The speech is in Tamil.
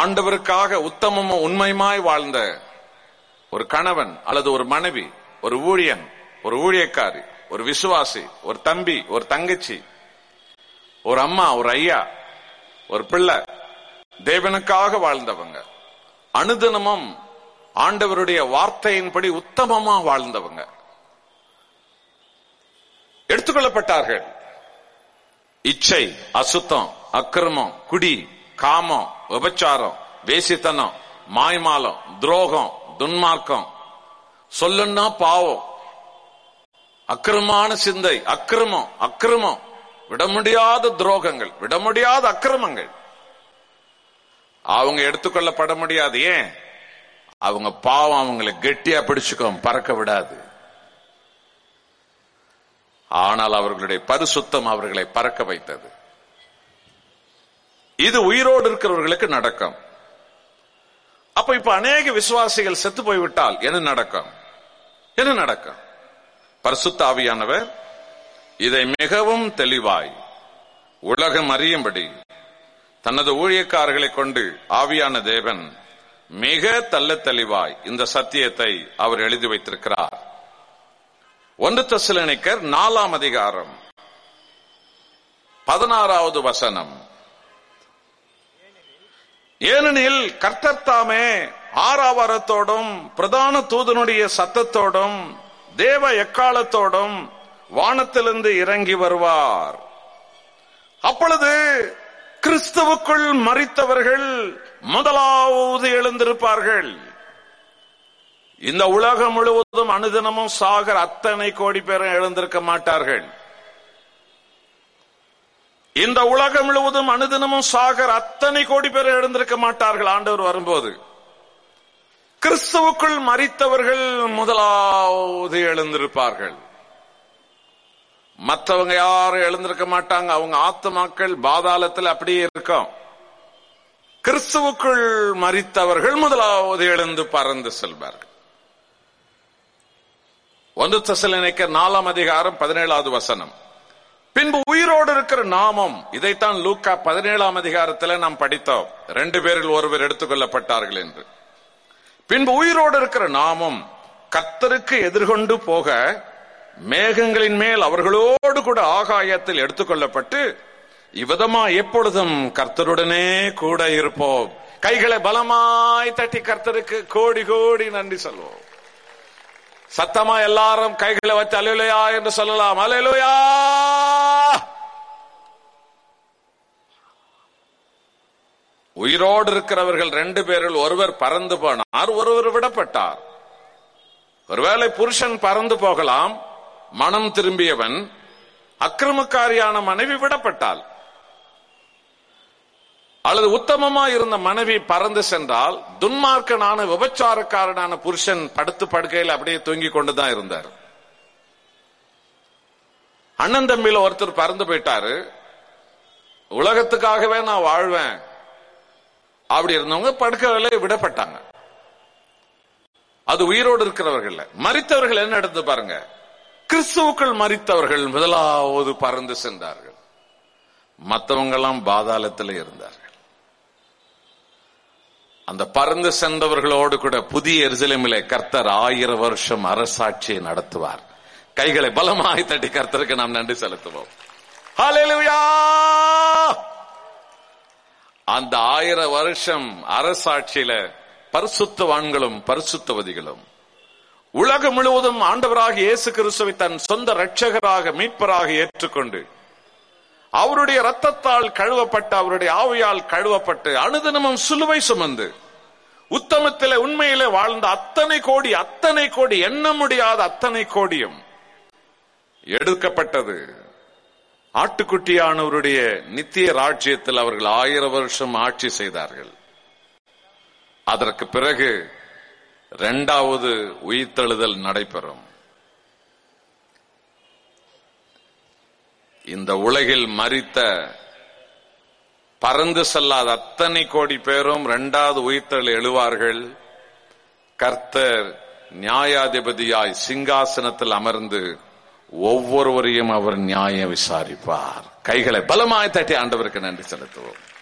ஆண்டவருக்காக உத்தமமும் உண்மையுமாய் வாழ்ந்த ஒரு கணவன் அல்லது ஒரு மனைவி ஒரு ஊழியன் ஒரு ஊழியக்காரி ஒரு விசுவாசி ஒரு தம்பி ஒரு தங்கச்சி ஒரு அம்மா ஒரு ஐயா ஒரு பிள்ளை தேவனுக்காக வாழ்ந்தவங்க அனுதினமும் ஆண்டவருடைய வார்த்தையின்படி உத்தமமா வாழ்ந்தவங்க எடுத்துக்கொள்ளப்பட்டார்கள் இச்சை அசுத்தம் அக்கிரமம் குடி காமம் விபச்சாரம் வேசித்தனம் மாய்மாலம் துரோகம் துன்மார்க்கம் சொல்லுன்னா பாவம் அக்கிரமான சிந்தை அக்கிரமம் அக்கிரமம் விட முடியாத துரோகங்கள் விட முடியாத அக்கிரமங்கள் அவங்க எடுத்துக்கொள்ளப்பட முடியாது ஏன் அவங்க பாவம் அவங்களை கெட்டியா பிடிச்சுக்கும் பறக்க விடாது ஆனால் அவர்களுடைய பரிசுத்தம் அவர்களை பறக்க வைத்தது இது உயிரோடு இருக்கிறவர்களுக்கு நடக்கும் அப்ப இப்ப அநேக விசுவாசிகள் செத்து போய்விட்டால் என்ன நடக்கும் என்ன நடக்கும் பரிசுத்த ஆவியானவர் இதை மிகவும் தெளிவாய் உலகம் அறியும்படி தனது ஊழியக்காரர்களை கொண்டு ஆவியான தேவன் மிக தள்ள தெளிவாய் இந்த சத்தியத்தை அவர் எழுதி வைத்திருக்கிறார் ஒன்று தசிலனிக்கர் நாலாம் அதிகாரம் பதினாறாவது வசனம் ஏனெனில் கர்த்தர் தாமே ஆறாவரத்தோடும் பிரதான தூதனுடைய சத்தத்தோடும் தேவ எக்காலத்தோடும் வானத்திலிருந்து இறங்கி வருவார் அப்பொழுது கிறிஸ்துவுக்குள் மறித்தவர்கள் முதலாவது எழுந்திருப்பார்கள் இந்த உலகம் முழுவதும் அனுதினமும் சாகர் அத்தனை கோடி பேரும் எழுந்திருக்க மாட்டார்கள் இந்த உலகம் முழுவதும் அனுதினமும் சாகர் அத்தனை கோடி பேர் எழுந்திருக்க மாட்டார்கள் ஆண்டவர் வரும்போது கிறிஸ்துவுக்குள் மறித்தவர்கள் முதலாவது எழுந்திருப்பார்கள் மற்றவங்க யாரும் எழுந்திருக்க மாட்டாங்க அவங்க ஆத்துமாக்கள் பாதாளத்தில் அப்படியே இருக்கும் கிறிஸ்துவுக்குள் மறித்தவர்கள் முதலாவது எழுந்து பறந்து செல்வார்கள் ஒன்று தசலினைக்க நாலாம் அதிகாரம் பதினேழாவது வசனம் பின்பு உயிரோடு இருக்கிற நாமம் இதைத்தான் லூக்கா பதினேழாம் அதிகாரத்தில் நாம் படித்தோம் ரெண்டு பேரில் ஒருவர் எடுத்துக்கொள்ளப்பட்டார்கள் என்று பின்பு உயிரோடு இருக்கிற நாமம் கர்த்தருக்கு எதிர்கொண்டு போக மேகங்களின் மேல் அவர்களோடு கூட ஆகாயத்தில் எடுத்துக்கொள்ளப்பட்டு இவ்விதமா எப்பொழுதும் கர்த்தருடனே கூட இருப்போம் கைகளை பலமாய் தட்டி கர்த்தருக்கு கோடி கோடி நன்றி சொல்வோம் சத்தமா எல்லாரும் கைகளை வச்சு அலையிலையா என்று சொல்லலாம் அலையிலுயா உயிரோடு இருக்கிறவர்கள் ரெண்டு பேரில் ஒருவர் பறந்து போனார் ஒருவர் விடப்பட்டார் ஒருவேளை புருஷன் பறந்து போகலாம் மனம் திரும்பியவன் அக்கிரமக்காரியான மனைவி விடப்பட்டாள் அல்லது உத்தமமா இருந்த மனைவி பறந்து சென்றால் துன்மார்க்கனான விபச்சாரக்காரனான புருஷன் படுத்து படுக்கையில் அப்படியே தூங்கிக் கொண்டுதான் இருந்தார் அண்ணன் தம்பியில ஒருத்தர் பறந்து போயிட்டாரு உலகத்துக்காகவே நான் வாழ்வேன் அப்படி இருந்தவங்க படுக்கையில விடப்பட்டாங்க அது உயிரோடு இருக்கிறவர்கள் மறித்தவர்கள் என்ன எடுத்து பாருங்க கிறிஸ்துவுக்குள் மறித்தவர்கள் முதலாவது பறந்து சென்றார்கள் மற்றவங்க எல்லாம் பாதாளத்தில் இருந்தார்கள் அந்த பறந்து சென்றவர்களோடு கூட புதிய எருசலேமிலே கர்த்தர் ஆயிரம் வருஷம் அரசாட்சியை நடத்துவார் கைகளை பலமாய் தட்டி கர்த்தருக்கு நாம் நன்றி செலுத்துவோம் ஹalleluya அந்த ஆயிரம் வருஷம் அரசாட்சியில பரிசுத்தவான்களும் பரிசுத்தவதிகளும் உலகம் முழுவதும் ஆண்டவராக இயேசு கிறிஸ்துவை தன் சொந்த இரட்சகராக மீட்பராக ஏற்றுக்கொண்டு அவருடைய ரத்தத்தால் கழுவப்பட்டு அவருடைய ஆவியால் கழுவப்பட்டு அனுதினமும் சிலுவை சுமந்து உத்தமத்தில உண்மையில வாழ்ந்த அத்தனை கோடி அத்தனை கோடி எண்ண முடியாத அத்தனை கோடியும் எடுக்கப்பட்டது ஆட்டுக்குட்டியானவருடைய நித்திய ராஜ்யத்தில் அவர்கள் ஆயிரம் வருஷம் ஆட்சி செய்தார்கள் அதற்கு பிறகு இரண்டாவது உயிர்த்தெழுதல் நடைபெறும் இந்த உலகில் மறித்த பறந்து செல்லாத அத்தனை கோடி பேரும் இரண்டாவது உயிர்த்தெழு எழுவார்கள் கர்த்தர் நியாயாதிபதியாய் சிங்காசனத்தில் அமர்ந்து ஒவ்வொருவரையும் அவர் நியாயம் விசாரிப்பார் கைகளை பலமாய் தட்டி ஆண்டவருக்கு நன்றி செலுத்துவோம்